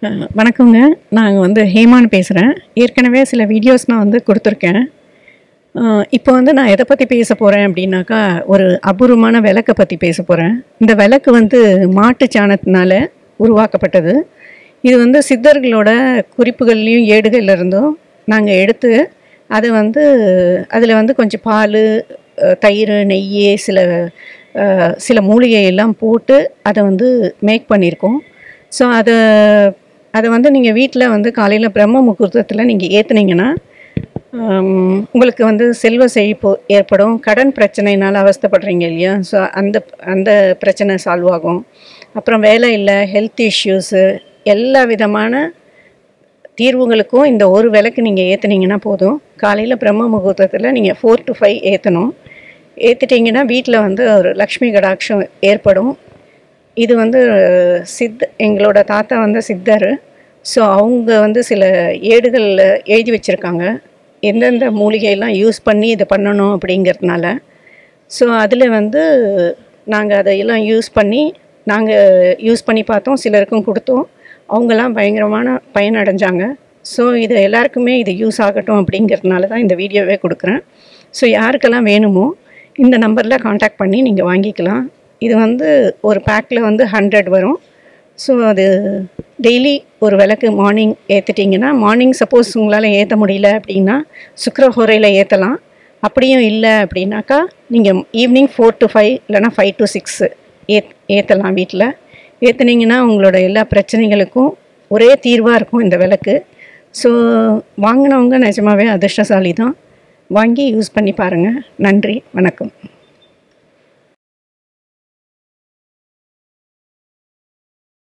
அஹ், வணக்கங்க நாங்கள் வந்து ஹேமான்னு பேசுகிறேன் ஏற்கனவே சில வீடியோஸ் நான் வந்து கொடுத்துருக்கேன் அஹ், இப்போ வந்து நான் எதை பற்றி பேச போகிறேன் அப்படின்னாக்கா ஒரு அபூர்வமான விளக்கை பற்றி பேச போகிறேன் இந்த விளக்கு வந்து மாட்டு சாணத்தினால உருவாக்கப்பட்டது இது வந்து சித்தர்களோட குறிப்புகள்லேயும் ஏடுகள்ல இருந்தும் நாங்கள் எடுத்து அதை வந்து அதில் வந்து கொஞ்சம் பால் அஹ், தயிர் நெய் சில அஹ், சில மூலிகை எல்லாம் போட்டு அதை வந்து மேக் பண்ணியிருக்கோம் ஸோ அதை அதை வந்து நீங்கள் வீட்டில் வந்து காலையில் பிரம்ம முகூர்த்தத்தில் நீங்கள் ஏற்றுனீங்கன்னா உங்களுக்கு வந்து செல்வ செழிப்பு ஏற்படும் கடன் பிரச்சனைனால அவஸ்தைப்படுறீங்க இல்லையா ஸோ அந்த அந்த பிரச்சனை சால்வ் ஆகும் அப்புறம் வேலை இல்லை ஹெல்த் இஷ்யூஸு எல்லா விதமான தீர்வுகளுக்கும் இந்த ஒரு விளக்கு நீங்கள் ஏற்றுனீங்கன்னா போதும் காலையில் பிரம்ம முகூர்த்தத்தில் நீங்கள் ஃபோர் டு ஃபைவ் ஏற்றணும் ஏற்றிட்டீங்கன்னா வீட்டில் வந்து ஒரு லக்ஷ்மி கடாட்சம் ஏற்படும் இது வந்து சித் எங்களோட தாத்தா வந்து சித்தர் ஸோ அவங்க வந்து சில ஏடுகளில் எழுதி வச்சுருக்காங்க எந்தெந்த மூலிகையெல்லாம் யூஸ் பண்ணி இதை பண்ணணும் அப்படிங்கிறதுனால ஸோ அதில் வந்து நாங்கள் அதையெல்லாம் யூஸ் பண்ணி நாங்கள் யூஸ் பண்ணி பார்த்தோம் சிலருக்கும் கொடுத்தோம் அவங்கெல்லாம் பயங்கரமான பயன் அடைஞ்சாங்க ஸோ இது எல்லாருக்குமே இது யூஸ் ஆகட்டும் அப்படிங்கிறதுனால தான் இந்த வீடியோவே கொடுக்குறேன் ஸோ யாருக்கெல்லாம் வேணுமோ இந்த நம்பரில் காண்டாக்ட் பண்ணி நீங்கள் வாங்கிக்கலாம் இது வந்து ஒரு பேக்கில் வந்து ஹண்ட்ரட் வரும் ஸோ அது டெய்லி ஒரு விளக்கு மார்னிங் ஏற்றிட்டிங்கன்னா மார்னிங் சப்போஸ் உங்களால் ஏற்ற முடியல அப்படின்னா சுக்கரஹோரையில் ஏற்றலாம் அப்படியும் இல்லை அப்படின்னாக்கா நீங்கள் ஈவினிங் ஃபோர் டு ஃபைவ் இல்லைனா ஃபைவ் டு சிக்ஸ் ஏத் ஏற்றலாம் வீட்டில் ஏற்றுனீங்கன்னா உங்களோட எல்லா பிரச்சனைகளுக்கும் ஒரே தீர்வாக இருக்கும் இந்த விளக்கு ஸோ வாங்கினவங்க நிஜமாவே அதிர்ஷ்டசாலி தான் வாங்கி யூஸ் பண்ணி பாருங்கள் நன்றி வணக்கம்